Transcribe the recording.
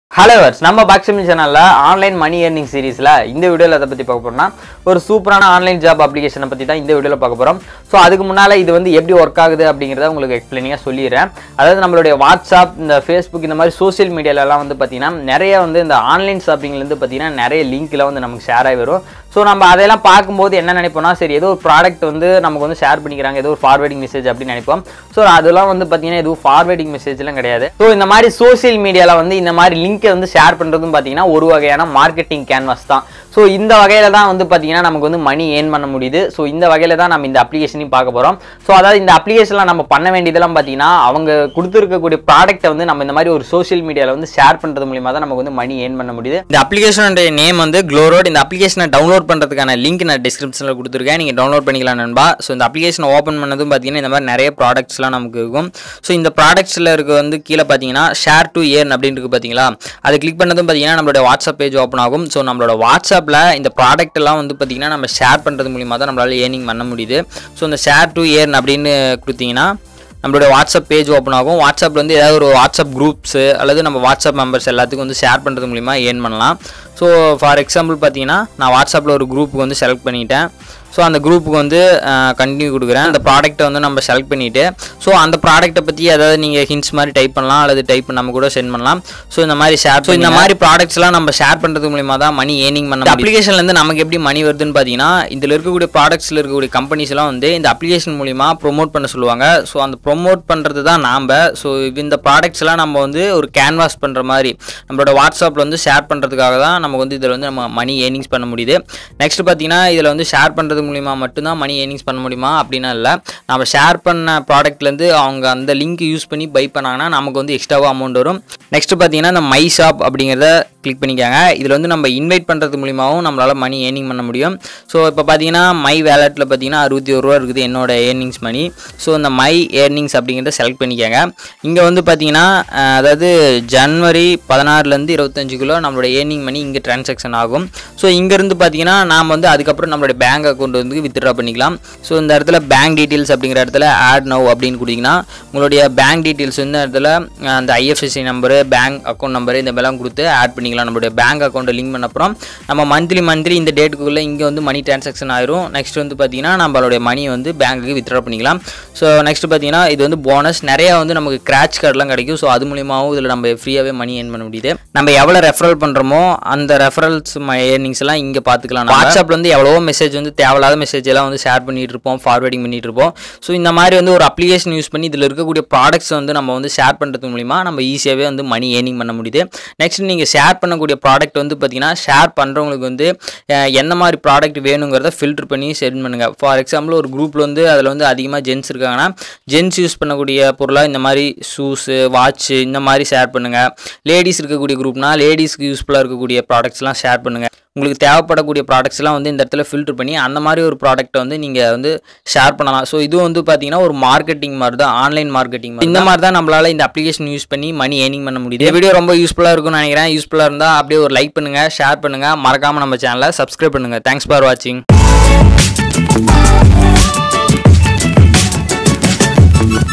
ஹலோவர்ஸ் நம்ம பாக்ஸமி சேனலில் ஆன்லைன் மணி ஏர்னிங் சீரிஸில் இந்த வீடியோவில் அதை பற்றி பார்க்க போறோம்னா ஒரு சூப்பரான ஆன்லைன் ஜாப் அப்ளிகேஷனை பற்றி தான் இந்த வீடியோவில் பார்க்க போகிறோம் ஸோ அதுக்கு முன்னால் இது வந்து எப்படி ஒர்க் ஆகுது அப்படிங்கிறத உங்களுக்கு எக்ஸ்பிளைனிங்காக சொல்லிடுறேன் அதாவது நம்மளுடைய வாட்ஸ்அப் இந்த ஃபேஸ்புக் இந்த மாதிரி சோஷியல் மீடியாலலாம் வந்து பார்த்தீங்கன்னா நிறைய வந்து இந்த ஆன்லைன் ஷாப்பிங்லேருந்து பார்த்தீங்கன்னா நிறைய லிங்க்லாம் வந்து நமக்கு ஷேர் ஆகி வரும் ஸோ நம்ம அதெல்லாம் பார்க்கும்போது என்ன நினைப்போம்னா சரி ஏதோ ஒரு ப்ராடக்ட் வந்து நமக்கு வந்து ஷேர் பண்ணிக்கிறாங்க ஏதோ ஒரு ஃபார்வேர்டிங் மெசேஜ் அப்படின்னு நினைப்போம் ஸோ அதெல்லாம் வந்து பார்த்தீங்கன்னா எதுவும் ஃபார்வேர்டிங் மெசேஜ்லாம் கிடையாது ஸோ இந்த மாதிரி சோஷியல் மீடியாவில் வந்து இந்த மாதிரி லிங்க்கை வந்து ஷேர் பண்ணுறதும் பார்த்தீங்கன்னா ஒரு வகையான மார்க்கெட்டிங் கேன்வாஸ் தான் ஸோ இந்த வகையில் தான் வந்து பார்த்தீங்கன்னா நமக்கு வந்து மணி ஏர்ன் பண்ண முடியுது ஸோ இந்த வகையில் தான் நம்ம இந்த அப்ளிகேஷனையும் பார்க்க போகிறோம் ஸோ அதாவது இந்த அப்ளிகேஷனில் நம்ம பண்ண வேண்டியதெல்லாம் பார்த்தீங்கன்னா அவங்க கொடுத்துருக்கக்கூடிய ப்ராடக்ட்டை வந்து நம்ம இந்த மாதிரி ஒரு சோஷியல் மீடியாவில் வந்து ஷேர் பண்ணுறது மூலியமாக தான் நமக்கு வந்து மணி ஏர்ன் பண்ண முடியுது இந்த அப்ளிகேஷனுடைய நேம் வந்து க்ளோரோட் இந்த அப்ளிகேஷனை டவுன்லோட் பண்ணுறதுக்கான லிங்க் நான் டிஸ்கிரிப்ஷனில் கொடுத்துருக்கேன் நீங்கள் டவுன்லோட் பண்ணிக்கலாம் நண்பா ஸோ இந்த அப்ளிகேஷனை ஓப்பன் பண்ணதும் பார்த்தீங்கன்னா இந்த மாதிரி நிறைய ப்ராடக்ட்ஸ்லாம் நமக்கு இருக்கும் ஸோ இந்த ப்ராடக்ட்ஸில் இருக்க வந்து கீழே பார்த்தீங்கன்னா ஷேர் டு ஏர்ன் அப்படின்னு இருக்கு பார்த்தீங்களா அது கிளிக் பண்ணதும் பார்த்தீங்கன்னா நம்மளோட வாட்ஸ்அப் பேஜ் ஓப்பன் ஆகும் ஸோ நம்மளோட வாட்ஸ்அப்பில் இந்த ப்ராடக்ட் எல்லாம் வந்து பார்த்தீங்கன்னா நம்ம ஷேர் பண்ணுறது மூலியமாக தான் நம்மளால ஏர்னிங் பண்ண முடியுது ஸோ இந்த ஷேர் டு ஏர்ன் அப்படின்னு கொடுத்தீங்கன்னா நம்மளோட வாட்ஸ்அப் பேஜ் ஓப்பன் ஆகும் வாட்ஸ்அப்பில் வந்து ஏதாவது ஒரு வாட்ஸ்அப் குரூப்ஸு அல்லது நம்ம வாட்ஸ்அப் மெம்பர்ஸ் எல்லாத்துக்கும் வந்து ஷேர் பண்ணுறது மூலிமா ஏர்ன் பண்ணலாம் ஸோ ஃபார் எக்ஸாம்பிள் பார்த்தீங்கன்னா நான் வாட்ஸ்அப்பில் ஒரு குரூப்புக்கு வந்து செலக்ட் பண்ணிட்டேன் ஸோ அந்த குரூப்புக்கு வந்து கண்டினியூ கொடுக்குறேன் அந்த ப்ராடக்ட்டை வந்து நம்ம செலக்ட் பண்ணிவிட்டு ஸோ அந்த ப்ராடக்ட்டை பற்றி ஏதாவது நீங்கள் ஹிண்ட்ஸ் மாதிரி டைப் பண்ணலாம் அல்லது டைப் நம்ம கூட சென்ட் பண்ணலாம் ஸோ இந்த மாதிரி ஷேர் ஸோ இந்த மாதிரி ப்ராடக்ட்ஸ்லாம் நம்ம ஷேர் பண்ணுறது மூலிமா தான் மணி ஏர்னிங் பண்ண அப்ளிகேஷன்லேருந்து நமக்கு எப்படி மணி வருதுன்னு பார்த்தீங்கன்னா இதில் இருக்கக்கூடிய ப்ராடக்ட்ஸில் இருக்கக்கூடிய கம்பெனிஸ் எல்லாம் வந்து இந்த அப்ளிகேஷன் மூலிமா ப்ரொமோட் பண்ண சொல்லுவாங்க ஸோ அந்த ப்ரொமோட் பண்ணுறது தான் நாம் ஸோ இந்த ப்ராடக்ட்ஸ்லாம் நம்ம வந்து ஒரு கேன்வாஸ் பண்ணுற மாதிரி நம்மளோட வாட்ஸ்அப்பில் வந்து ஷேர் பண்ணுறதுக்காக தான் நமக்கு வந்து இதில் வந்து நம்ம மணி ஏர்னிங்ஸ் பண்ண முடியுது நெக்ஸ்ட் பார்த்தீங்கன்னா இதில் வந்து ஷேர் பண்ணுறது மூலிமா மட்டும்தான் மணி ஏர்னிங்ஸ் பண்ண முடியுமா அப்படின்னா இல்லை நம்ம ஷேர் பண்ண ப்ராடக்ட்லேருந்து அவங்க அந்த லிங்க் யூஸ் பண்ணி பை பண்ணாங்கன்னா நமக்கு வந்து எக்ஸ்ட்ராவாக அமௌண்ட் வரும் நெக்ஸ்ட் பார்த்தீங்கன்னா இந்த மை ஷாப் அப்படிங்கிறத கிளிக் பண்ணிக்காங்க இதில் வந்து நம்ம இன்வைட் பண்ணுறது மூலியமாகவும் நம்மளால் மணி ஏர்னிங் பண்ண முடியும் ஸோ இப்போ பார்த்தீங்கன்னா மை வேலெட்டில் பார்த்தீங்கன்னா அறுபத்தி ஒரு ரூபா இருக்குது என்னோட ஏர்னிங்ஸ் மணி ஸோ இந்த மை ஏர்னிங்ஸ் அப்படிங்கிறத செலக்ட் பண்ணிக்கோங்க இங்கே வந்து பார்த்தீங்கன்னா அஹ், அதாவது ஜனவரி பதினாறுலேருந்து இருபத்தஞ்சுக்குள்ளே நம்மளோட ஏர்னிங் மணி இங்கே டிரான்சாக்ஷன் ஆகும் ஸோ இங்கேருந்து பார்த்தீங்கன்னா நாம் வந்து அதுக்கப்புறம் நம்மளோட பேங்க் அக்கௌண்ட் வந்து வித்ட்ரா பண்ணிக்கலாம் ஸோ இந்த இடத்துல பேங்க் டீட்டெயில்ஸ் அப்படிங்கிற இடத்துல ஆட் நவ் அப்படின்னு கொடுத்தீங்கன்னா உங்களுடைய பேங்க் டீட்டெயில்ஸ் இந்த இடத்துல அஹ், அந்த IFSC number bank account number இந்த மாதிரிலாம் கொடுத்து ஆட் பண்ணிக்கலாம் நம்மளுடைய பேங்க் அக்கௌண்ட்டை லிங்க் பண்ண அப்புறம் நம்ம மந்த்லி மந்த்லி இந்த டேட்டுக்குள்ளே இங்கே வந்து மணி டிரான்சாக்ஷன் ஆயிரும் நெக்ஸ்ட் வந்து பார்த்தீங்கன்னா நம்மளுடைய மணி வந்து பேங்க்குக்கு வித்ட்ரா பண்ணிக்கலாம் ஸோ நெக்ஸ்ட் பார்த்தீங்கன்னா இது வந்து போனஸ் நிறையா வந்து நமக்கு கிராச் கார்டெலாம் கிடைக்கும் ஸோ அது மூலியமாகவும் இதில் நம்ம ஃப்ரீயாகவே மணி ஏர்ன் பண்ண முடியுது நம்ம எவ்வளோ ரெஃபரல் பண்ணுறோமோ அந்த ரெஃபரல்ஸ் ஏர்னிங்ஸ் எல்லாம் இங்கே பார்த்துக்கலாம் வாட்ஸ்அப்பில் வந்து எவ்வளவோ மெசேஜ் வந்து தேவையில்லாத மெசேஜ் எல்லாம் வந்து ஷேர் பண்ணிட்டு இருப்போம் ஃபார்வேர்டிங் பண்ணிட்டு இருப்போம் ஸோ இந்த மாதிரி வந்து ஒரு அப்ளிகேஷன் யூஸ் பண்ணி இதில் இருக்கக்கூடிய ப்ராடக்ட்ஸ் வந்து நம்ம வந்து ஷேர் பண்ணுறது மூலிமா நம்ம ஈஸியாகவே வந்து மணி ஏர்னிங் பண்ண முடியுது நெக்ஸ்ட் நீங்கள் ஷேர் பண்ணக்கூடிய ப்ராடக்ட் வந்து பார்த்தீங்கன்னா ஷேர் பண்ணுறவங்களுக்கு வந்து அஹ், எந்த மாதிரி ப்ராடக்ட் வேணுங்கிறத ஃபில்டர் பண்ணி சென்ட் பண்ணுங்கள் ஃபார் எக்ஸாம்பிள் ஒரு குரூப்பில் வந்து அதில் வந்து அதிகமாக ஜென்ஸ் இருக்காங்கன்னா ஜென்ஸ் யூஸ் பண்ணக்கூடிய பொருளாக இந்த மாதிரி ஷூஸு வாட்ச்சு இந்த மாதிரி ஷேர் பண்ணுங்கள் லேடிஸ் இருக்கக்கூடிய குரூப்னா லேடிஸ்க்கு யூஸ்ஃபுல்லாக இருக்கக்கூடிய ப்ராடக்ட்ஸ்லாம் ஷேர் பண்ணுங்கள் உங்களுக்கு தேவைப்படக்கூடிய ப்ராடக்ட்ஸ்லாம் வந்து இந்த இடத்துல ஃபில்டர் பண்ணி அந்த மாதிரி ஒரு ப்ராடக்ட்டை வந்து நீங்கள் வந்து ஷேர் பண்ணலாம் ஸோ இது வந்து பார்த்தீங்கன்னா ஒரு மார்க்கெட்டிங் மாதிரி தான் ஆன்லைன் மார்க்கெட்டிங் இந்த மாதிரி தான் நம்மளால இந்த அப்ளிகேஷன் யூஸ் பண்ணி மணி ஏர்னிங் பண்ண முடியுது இந்த வீடியோ ரொம்ப யூஸ்ஃபுல்லாக இருக்கும்னு நினைக்கிறேன் யூஸ்ஃபுல்லாக இருந்தால் அப்படியே ஒரு லைக் பண்ணுங்கள் ஷேர் பண்ணுங்கள் மறக்காமல் நம்ம சேனலை சப்ஸ்கிரைப் பண்ணுங்கள் தேங்க்ஸ் ஃபார் வாட்சிங்